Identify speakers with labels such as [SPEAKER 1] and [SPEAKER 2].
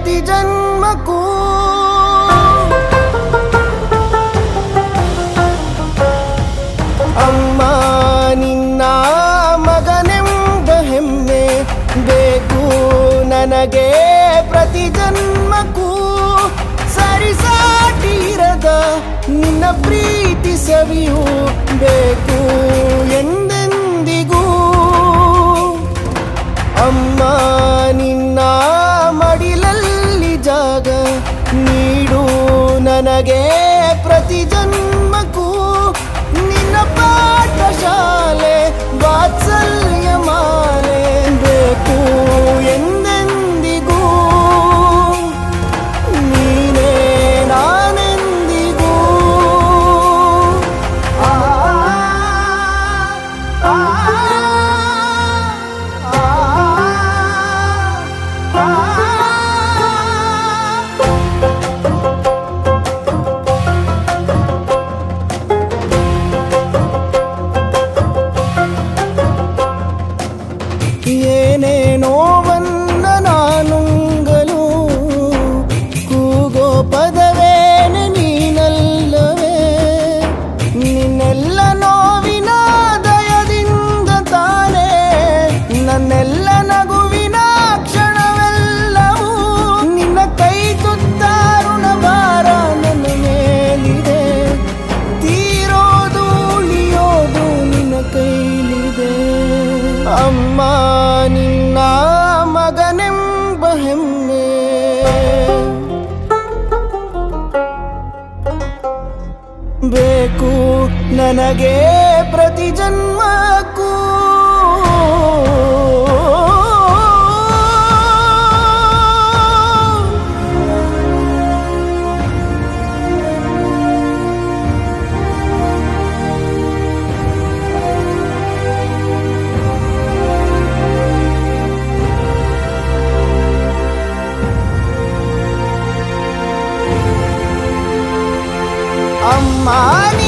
[SPEAKER 1] ಪ್ರತಿ ಜನ್ಮಕ್ಕೂ ಅಮ್ಮ ನಿನ್ನ ಮಗನೆಂಬ ಹೆಮ್ಮೆ ಬೇಕು ನನಗೆ ಪ್ರತಿ ಜನ್ಮಕ್ಕೂ ಸರಿಸಾಟಿರದ ನಿನ್ನ ಪ್ರೀತಿ ಸವಿಯು ಬೇಕು ಎಂದೆಂದಿಗೂ ಅಮ್ಮ ನಿನ್ನ ಮಡಿಲಲ್ಲಿ ಜಾಗ ನೀಡು ನನಗೆ ಪ್ರತಿ ಜನ್ಮಕ್ಕೂ ನಿನ್ನ ಪಾಠಶಾಲೆ ವಾತ್ಸಲ್ಯ ಮಾಲೆ ಬೇಕು ಎಂದೆಂದಿಗೂ ನೀನೇ ನಾನೆಂದಿಗೂ ಆ ಆ, ಆ, ಆ, ಆ. ಏನೇ ನೋವನ್ನ ನಾನುಂಗಲು ಕೂಗೋ ಪದವೇನೆ ನೀನಲ್ಲವೇ ನಿನ್ನೆಲ್ಲ ನೋವಿನ ದಯದಿಂದ ತಾನೇ ನನ್ನೆಲ್ಲ ನಗುವಿನ ಕ್ಷಣವೆಲ್ಲವೂ ನಿನ್ನ ಕೈ ತುತ್ತಾರುಣ ಭಾರ ನನ್ನ ಮೇಲಿದೆ ತೀರೋದು ಉಳಿಯೋದು ನಿನ್ನ ಕೈಲಿದೆ ಅಮ್ಮ ನಿನ್ನ ಮಗನೆಂಬ ಹೆಮ್ಮೆ ಬೇಕು ನನಗೆ ಪ್ರತಿ ಜನ್ಮಕ್ಕೂ ಅಮ್ಮ ನೀ